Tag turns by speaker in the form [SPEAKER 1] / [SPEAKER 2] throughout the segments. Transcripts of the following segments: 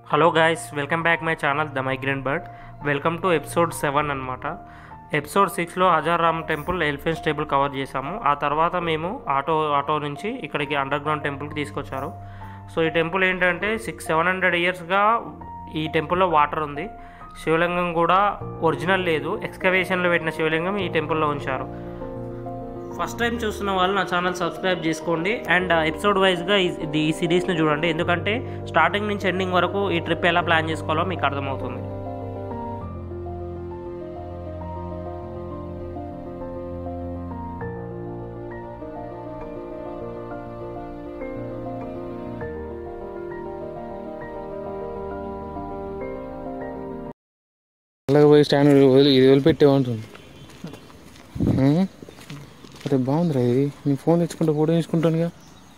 [SPEAKER 1] Hello guys welcome back my channel the migrant bird welcome to episode seven అనమాట episode సిక్స్లో Hazaram temple elephants temple cover చేసాము ఆ తర్వాత మేము ఆటో ఆటో నుంచి ఇక్కడికి అండర్ గ్రౌండ్ టెంపుల్కి తీసుకొచ్చారు సో ఈ టెంపుల్ ఏంటంటే సిక్స్ సెవెన్ హండ్రెడ్ ఇయర్స్గా ఈ టెంపుల్లో వాటర్ ఉంది శివలింగం కూడా ఒరిజినల్ లేదు ఎక్స్కవేషన్లో పెట్టిన శివలింగం ఈ టెంపుల్లో ఉంచారు ఫస్ట్ టైం చూస్తున్న వాళ్ళు నా ఛానల్ సబ్స్క్రైబ్ చేసుకోండి అండ్ ఎపిసోడ్ వైజ్గా ఇది ఈ సిరీస్ని చూడండి ఎందుకంటే స్టార్టింగ్ నుంచి ఎండింగ్ వరకు ఈ ట్రిప్ ఎలా ప్లాన్ చేసుకోవాలో మీకు అర్థమవుతుంది
[SPEAKER 2] అలాగే పోయి స్టాండ్ వదిలి ఇది వదిలిపెట్టేమంటుంది అరే బాగుందిరా ఇది నేను ఫోన్ తెచ్చుకుంటా ఫోటో తీసుకుంటానుగా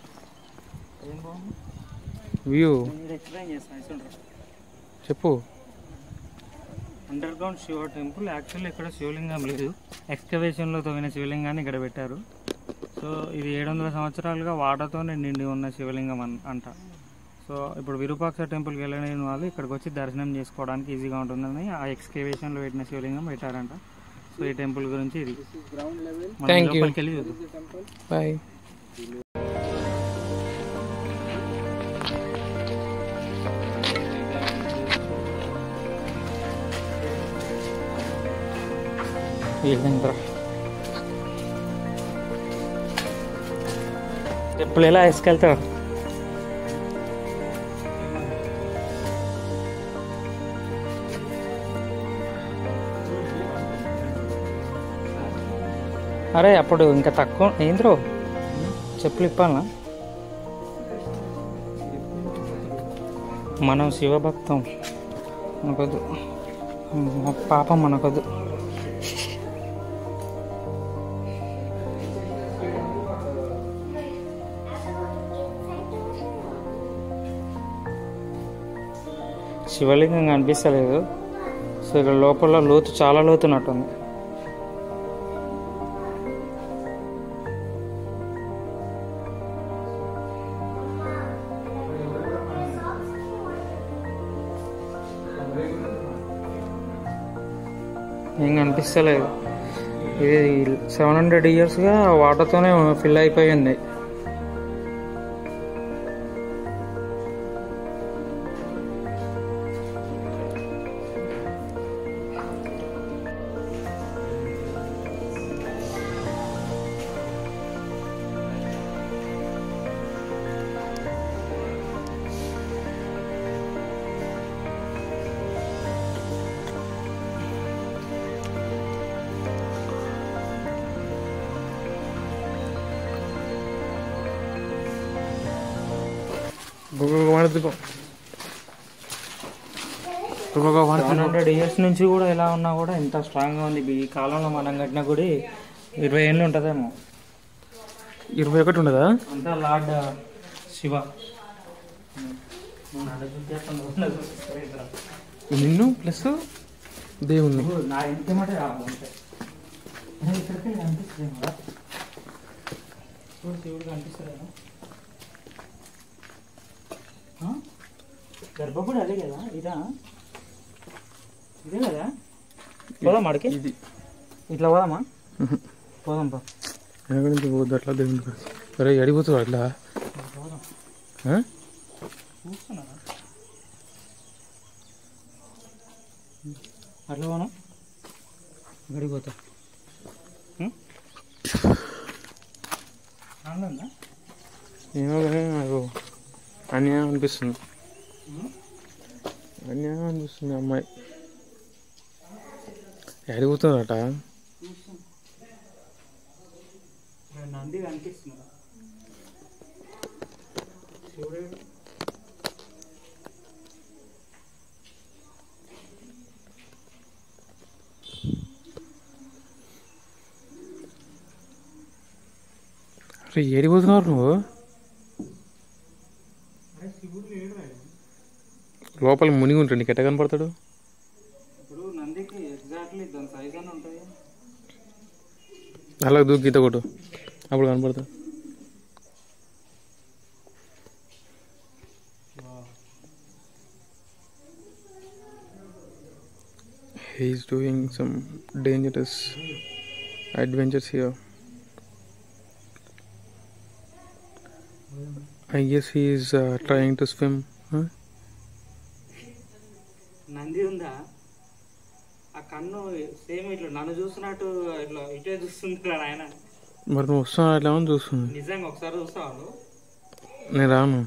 [SPEAKER 2] వ్యూ
[SPEAKER 1] ఎక్స్ప్లెయిన్ చేస్తాను
[SPEAKER 2] చెప్పు
[SPEAKER 1] underground Shiva temple actually ఇక్కడ శివలింగం లేదు ఎక్స్కవేషన్లో తవ్విన శివలింగాన్ని ఇక్కడ పెట్టారు సో ఇది ఏడు వందల సంవత్సరాలుగా వాటర్తోనే నిండి ఉన్న శివలింగం అన్ అంట సో ఇప్పుడు విరూపాక్ష టెంపుల్కి వెళ్ళలేని వాళ్ళు ఇక్కడికి వచ్చి దర్శనం చేసుకోవడానికి ఈజీగా ఉంటుందని ఆ ఎక్స్కవేషన్లో పెట్టిన శివలింగం పెట్టారంట సో ఈ టెంపుల్ గురించి ఇది మనం
[SPEAKER 2] Thank you.
[SPEAKER 1] లోపలికి వెళ్ళి చూద్దాం
[SPEAKER 2] బాయ్
[SPEAKER 1] ఏంటంటారా టెంపుల్ ఎలా వేసుకెళ్తావు అరే అప్పుడు ఇంకా తక్కువ ఏంద్రో చెప్పులు ఇప్పాలా మనం శివభక్తం మనకొద్దు మా పాపం మనకొద్దు శివలింగం కనిపిస్తలేదు సో ఇక్కడ లోపల లోతు చాలా లోతున్నట్టుంది ఏం కనిపిస్తలేదు ఇది సెవెన్ హండ్రెడ్ ఇయర్స్గా వాటర్తోనే ఫిల్ అయిపోయింది సెవెన్ హండ్రెడ్ ఇయర్స్ నుంచి కూడా ఎలా ఉన్నా కూడా ఎంత స్ట్రాంగ్గా ఉంది ఈ కాలంలో మనం కట్టిన గుడి ఇరవై ఏళ్ళు ఉంటుందేమో
[SPEAKER 2] ఇరవై ఒకటి ఉండదా
[SPEAKER 1] అంతా లార్డ్ శివ
[SPEAKER 2] నిన్ను ప్లస్ దేవుణ్ణి
[SPEAKER 1] నా ఇంటి మాట రావాలంటే ఇక్కడికి కనిపిస్తుంది కదా చూడు శివుడు కనిపిస్తాడా గర్భగుడి అదే కదా ఇదా ఇదే కదా పోదాం అడికి
[SPEAKER 2] ఇది
[SPEAKER 1] ఇట్లా పోదామా పోదాం పా
[SPEAKER 2] వెనక నుంచి పోద్దు అట్లా దేవుని కాడ. అరే అడిగిపోతావు అట్లా
[SPEAKER 1] పోదాం
[SPEAKER 2] ఆ?
[SPEAKER 1] చూస్తున్నారా అట్లా పోనా గడికి పోతా ఆనందా
[SPEAKER 2] ఏమో కానీ నాకు అన్యాయం అనిపిస్తుంది అన్యాయం అనిపిస్తుంది అమ్మాయి అడిగిపోతుందట
[SPEAKER 1] నంది కనిపిస్తుందా శివుడు
[SPEAKER 2] అరే ఏడిపోతున్నారు నువ్వు
[SPEAKER 1] అరే శివుడు లేడు రా.
[SPEAKER 2] లోపల మునిగి ఉంటాడు నీకు ఎట్ట కనపడతాడు
[SPEAKER 1] ఇప్పుడు నందికి ఎగ్జాక్ట్లీ దాని సైజ్ అని ఉంటుంది
[SPEAKER 2] అలా దూకి గీత కొట్టు అప్పుడు కనపడతాడు he's doing some dangerous adventures here. I guess he is uh, trying to swim. Huh?
[SPEAKER 1] Nandi ఉందా ఆ కన్ను సేమ్ ఇట్లా నన్ను చూస్తున్నట్టు ఇట్లా ఇటే చూస్తుంది ఆయన
[SPEAKER 2] మరి నువ్వు వస్తున్నా ఎట్లా అని చూస్తుంది
[SPEAKER 1] నిజంగా ఒకసారి చూస్తావు
[SPEAKER 2] నేను రాను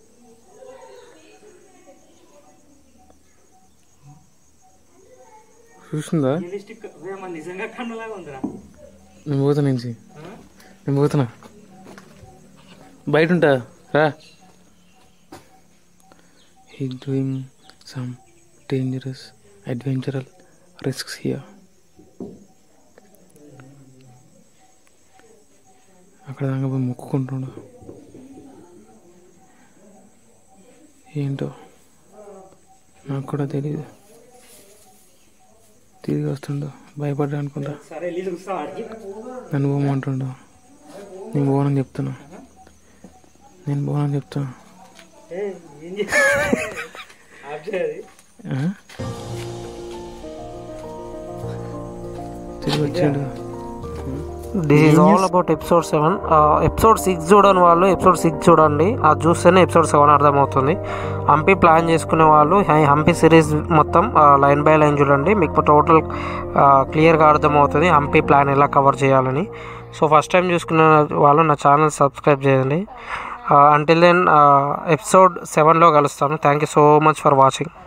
[SPEAKER 2] చూస్తుందా
[SPEAKER 1] రియలిస్టిక్ మన నిజంగా కన్నులాగా ఉందిరా
[SPEAKER 2] నేను పోతా నుంచి నేను పోతున్నా బయట ఉంటా రా he doing some dangerous adventurous risks here అక్కడ దాకా పోయి మొక్కుకుంటుండు ఏంటో నాకు కూడా తెలియదు తిరిగి వస్తుండు భయపడ్డా అనుకుంటా
[SPEAKER 1] సరే వెళ్ళి చూస్తావు ఆడికి
[SPEAKER 2] నన్ను పోమంటుండు నేను పోనని చెప్తున్నా నేను పోనని చెప్తున్నా
[SPEAKER 1] ఏ, ఏం చేయాలి
[SPEAKER 2] ఆ? తిరిగి వచ్చాడు
[SPEAKER 1] this is all about episode seven episode six చూడని వాళ్ళు ఎపిసోడ్ సిక్స్ చూడండి అది చూస్తేనే ఎపిసోడ్ సెవెన్ అర్థమవుతుంది హంపి ప్లాన్ చేసుకునే వాళ్ళు హై- హంపి సిరీస్ మొత్తం లైన్ బై లైన్ చూడండి మీకు టోటల్ క్లియర్గా అర్థమవుతుంది హంపి ప్లాన్ ఎలా కవర్ చేయాలని సో ఫస్ట్ టైం చూసుకున్న వాళ్ళు నా ఛానల్ సబ్స్క్రైబ్ చేయండి అంటిల్ దెన్ ఎపిసోడ్ సెవెన్లో కలుస్తాను thank you so much for watching